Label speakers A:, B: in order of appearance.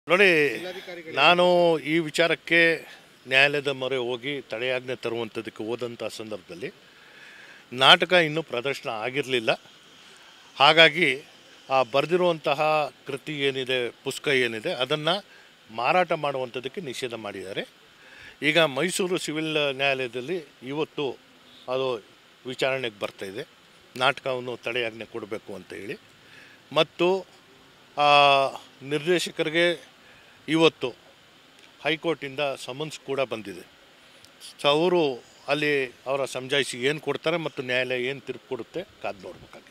A: ನೋಡಿ ನಾನು ಈ ವಿಚಾರಕ್ಕೆ ನ್ಯಾಯಾಲಯದ ಮೊರೆ ಹೋಗಿ ತಡೆಯಾಜ್ಞೆ ತರುವಂಥದ್ದಕ್ಕೆ ಹೋದಂಥ ಸಂದರ್ಭದಲ್ಲಿ ನಾಟಕ ಇನ್ನೂ ಪ್ರದರ್ಶನ ಆಗಿರಲಿಲ್ಲ ಹಾಗಾಗಿ ಆ ಬರೆದಿರುವಂತಹ ಕೃತಿ ಏನಿದೆ ಪುಸ್ತಕ ಏನಿದೆ ಅದನ್ನು ಮಾರಾಟ ಮಾಡುವಂಥದ್ದಕ್ಕೆ ನಿಷೇಧ ಮಾಡಿದ್ದಾರೆ ಈಗ ಮೈಸೂರು ಸಿವಿಲ್ ನ್ಯಾಯಾಲಯದಲ್ಲಿ ಇವತ್ತು ಅದು ವಿಚಾರಣೆಗೆ ಬರ್ತಾ ಇದೆ ನಾಟಕವನ್ನು ತಡೆಯಾಜ್ಞೆ ಕೊಡಬೇಕು ಅಂತ ಹೇಳಿ ಮತ್ತು ಆ ನಿರ್ದೇಶಕರಿಗೆ ಇವತ್ತು ಹೈಕೋರ್ಟಿಂದ ಸಮನ್ಸ್ ಕೂಡ ಬಂದಿದೆ ಸೊ ಅವರು ಅಲ್ಲಿ ಅವರ ಸಮಜಾಯಿಸಿ ಏನು ಕೊಡ್ತಾರೆ ಮತ್ತು ನ್ಯಾಯಾಲಯ ಏನು ತೀರ್ಪು ಕೊಡುತ್ತೆ ಕಾದು ನೋಡ್ಬೇಕಾಗಿದೆ